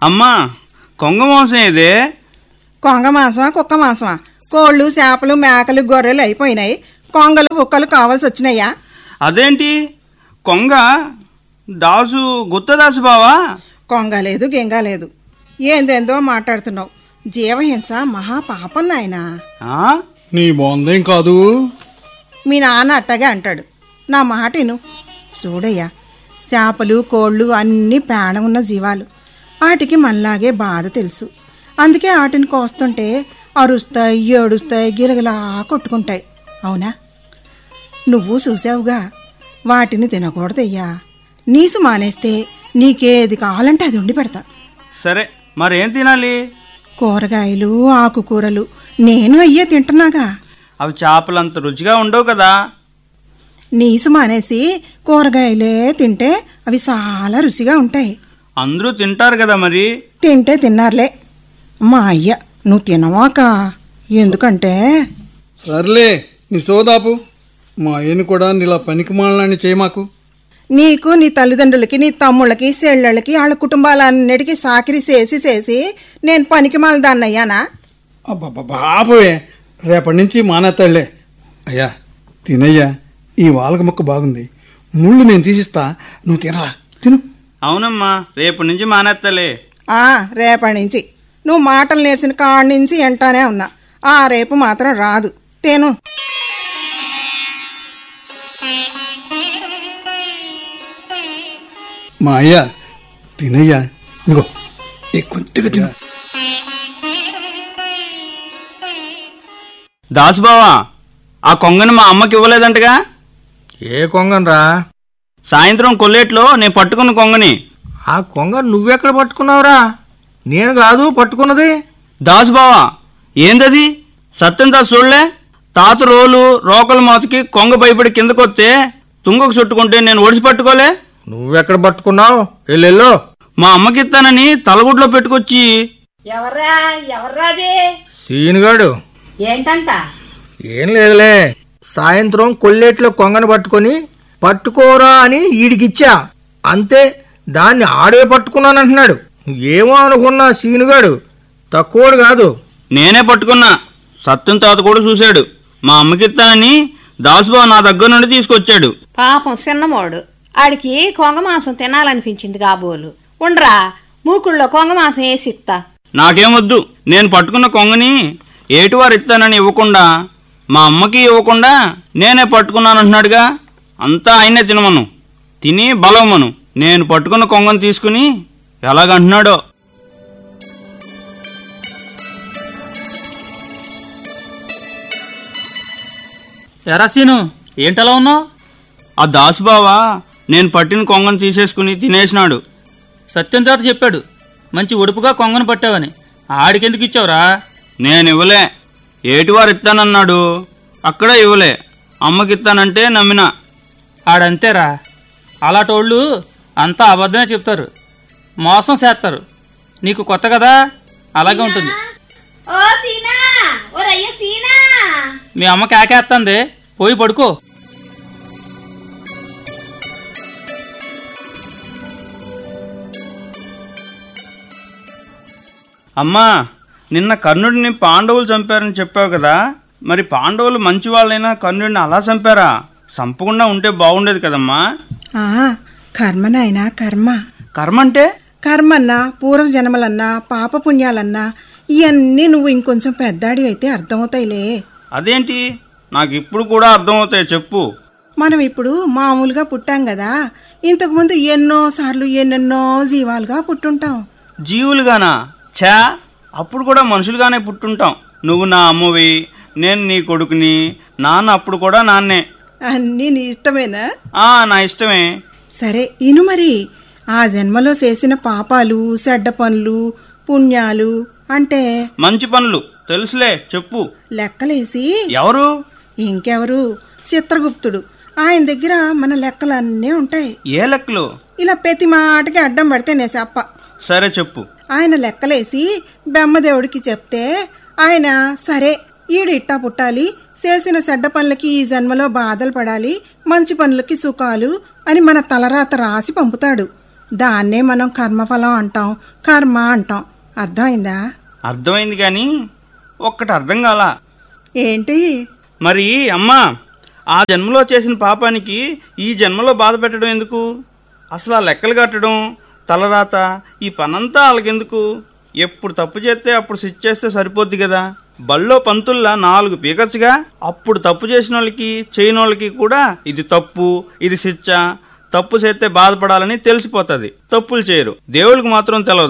అమ్మా కొంగ మాంసం ఏదే కొంగ మాసమా కుక్క మాసమా కోళ్ళు చేపలు మేకలు గొర్రెలు అయిపోయినాయి కొంగలు కుక్కలు కావాల్సి వచ్చినాయా అదేంటి కొంగ దాసు గుత్తదాసు బావా కొంగ లేదు గింగ లేదు ఏందేందో మాట్లాడుతున్నావు జీవహింస మహా పాపం నాయనా ఆ? నీ బాగుందేం కాదు మీ నాన్న అట్టగే అంటాడు నా మాట విను చూడయ్యా చేపలు కోళ్ళు అన్నీ ప్రాణం ఉన్న జీవాలు వాటికి మనలాగే బాధ తెలుసు అందుకే వాటిని కోస్తుంటే అరుస్తాయి ఏడుస్తాయి గిలగిలా కొట్టుకుంటాయి అవునా నువ్వు చూసావుగా వాటిని తినకూడదయ్యా నీసు మానేస్తే నీకేది కావాలంటే అది ఉండి పెడతా సరే మరేం తినాలి కూరగాయలు ఆకుకూరలు నేను అయ్యే తింటున్నాగా అవి చేపలంత రుచిగా ఉండవు కదా నీసు మానేసి కూరగాయలే తింటే అవి చాలా రుచిగా ఉంటాయి అందరూ తింటారు కదా మరి తింటే తిన్నారులే మా అయ్య నువ్వు తినవాక ఎందుకంటే సర్లే నీ సోదాపు మా అయ్యని కూడా నీలా పనికి మాలని చేయమాకు నీకు నీ తల్లిదండ్రులకి నీ తమ్ముళ్ళకి చెల్లెళ్ళకి వాళ్ళ కుటుంబాలన్నిటికీ సాకిరి చేసి చేసి నేను పనికి మాలదాన్నయ్యానా అబ్బబ్బా బాబోయే రేపటి నుంచి మానేస్తాడులే అయ్యా తినయ్యా ఈ వాలక మొక్క బాగుంది ముళ్ళు నేను తీసిస్తా నువ్వు తినరా తిను అవునమ్మా రేపు నుంచి మానేత్తలే ఆ రేపటి నుంచి నువ్వు మాటలు నేర్చిన కాడి నుంచి ఎంటానే ఉన్నా ఆ రేపు మాత్రం రాదు తేను మా అయ్య తినయ్యా ఇదిగో ఈ కొద్దిగా తిను దాసు బావా ఆ కొంగని మా అమ్మకి ఇవ్వలేదంటగా ఏ కొంగనరా సాయంత్రం కొల్లేట్లో నేను పట్టుకున్న కొంగని ఆ కొంగ నువ్వెక్కడ పట్టుకున్నావురా నేను కాదు పట్టుకున్నది దాసు బావా ఏందది సత్యం దాసు చూడలే తాత రోలు రోకల మోతకి కొంగ భయపడి కిందకొస్తే తుంగకు చుట్టుకుంటే నేను ఒడిసి పట్టుకోలే నువ్వెక్కడ పట్టుకున్నావు వెళ్ళు మా అమ్మకి ఇస్తానని తలగుడ్లో పెట్టుకొచ్చి ఎవర్రా ఎవర్రాది సీనుగాడు ఏంటంట ఏం లేదులే సాయంత్రం కొల్లేట్లో కొంగను పట్టుకొని పట్టుకోరా అని ఈడికిచ్చా అంతే దాన్ని ఆడే పట్టుకున్నానంటున్నాడు ఏమో అనుకున్నా సీనుగాడు తక్కువడు కాదు నేనే పట్టుకున్నా సత్యం తాత కూడా చూశాడు మా అమ్మకి ఇస్తానని దాసుబాబు నా దగ్గర నుండి తీసుకొచ్చాడు పాపం చిన్నమోడు ఆడికి కొంగ మాంసం తినాలనిపించింది కాబోలు ఉండ్రా మూకుళ్ళో కొంగ మాంసం వేసి ఇత్తా నాకేమొద్దు నేను పట్టుకున్న కొంగని ఏటివారు ఇస్తానని ఇవ్వకుండా మా అమ్మకి ఇవ్వకుండా నేనే పట్టుకున్నానంటున్నాడుగా అంతా ఆయనే తినమను తిని బలవమను నేను పట్టుకున్న కొంగని తీసుకుని ఎలాగంటున్నాడో ఎరా సీను ఏంటలా ఉన్నావు ఆ దాసుబావా నేను పట్టిన కొంగని తీసేసుకుని తినేసినాడు సత్యం తాత చెప్పాడు మంచి ఒడుపుగా కొంగను పట్టావని ఆడికెందుకు ఇచ్చావురా నేను ఇవ్వలే ఏటివారు ఇస్తానన్నాడు అక్కడ ఇవ్వలే అమ్మకి ఇస్తానంటే నమ్మినా ఆడంతేరా అలాంటోళ్ళు అంతా అబద్ధమే చెప్తారు మోసం చేస్తారు నీకు కొత్త కదా అలాగే ఉంటుంది ఓ సీనా ఓ రయ్య సీనా మీ అమ్మ కేకేస్తుంది పోయి పడుకో అమ్మా నిన్న కర్ణుడిని పాండవులు చంపారని చెప్పావు కదా మరి పాండవులు మంచి వాళ్ళైనా కర్ణుడిని అలా చంపారా చంపకుండా ఉంటే బాగుండేది కదమ్మా ఆ కర్మ నాయనా కర్మ కర్మ అంటే కర్మన్నా పూర్వ జన్మలన్నా పాపపుణ్యాలన్నా ఇవన్నీ నువ్వు ఇంకొంచెం పెద్దాడివైతే అర్థమవుతాయిలే అదేంటి నాకు ఇప్పుడు కూడా అర్థమవుతాయి చెప్పు మనం ఇప్పుడు మామూలుగా పుట్టాం కదా ఇంతకుముందు ఎన్నో సార్లు ఎన్నెన్నో జీవాలుగా పుట్టుంటాం జీవులుగానా ఛా అప్పుడు కూడా మనుషులుగానే పుట్టుంటాం నువ్వు నా అమ్మవి నేను నీ కొడుకుని నాన్న అప్పుడు కూడా నాన్నే అన్నీ నీ ఇష్టమేనా ఆ నా ఇష్టమే సరే ఇను మరి ఆ జన్మలో చేసిన పాపాలు చెడ్డ పనులు పుణ్యాలు అంటే మంచి పనులు తెలుసులే చెప్పు లెక్కలేసి ఎవరు ఇంకెవరు చిత్రగుప్తుడు ఆయన దగ్గర మన లెక్కలన్నీ ఉంటాయి ఏ లెక్కలు ఇలా ప్రతి మాటకి అడ్డం పడితే నే చెప్ప సరే చెప్పు ఆయన లెక్కలేసి బెమ్మదేవుడికి చెప్తే ఆయన సరే ఈడు ఇట్టా పుట్టాలి చేసిన చెడ్డ పనులకి ఈ జన్మలో బాధలు పడాలి మంచి పనులకి సుఖాలు అని మన తలరాత రాసి పంపుతాడు దాన్నే మనం కర్మఫలం అంటాం కర్మ అంటాం అర్థమైందా అర్థమైంది కానీ ఒక్కటి అర్థం కాలా ఏంటి మరి అమ్మా ఆ జన్మలో చేసిన పాపానికి ఈ జన్మలో బాధ పెట్టడం ఎందుకు అసలు ఆ లెక్కలు కట్టడం తలరాత ఈ పనంతా వాళ్ళకెందుకు ఎప్పుడు తప్పు చేస్తే అప్పుడు శిక్ష చేస్తే సరిపోద్ది కదా బళ్ళో పంతుల్లా నాలుగు పీకచ్చుగా అప్పుడు తప్పు చేసిన వాళ్ళకి చేయని వాళ్ళకి కూడా ఇది తప్పు ఇది శిక్ష తప్పు చేస్తే బాధపడాలని తెలిసిపోతుంది తప్పులు చేయరు దేవుడికి మాత్రం తెలియదు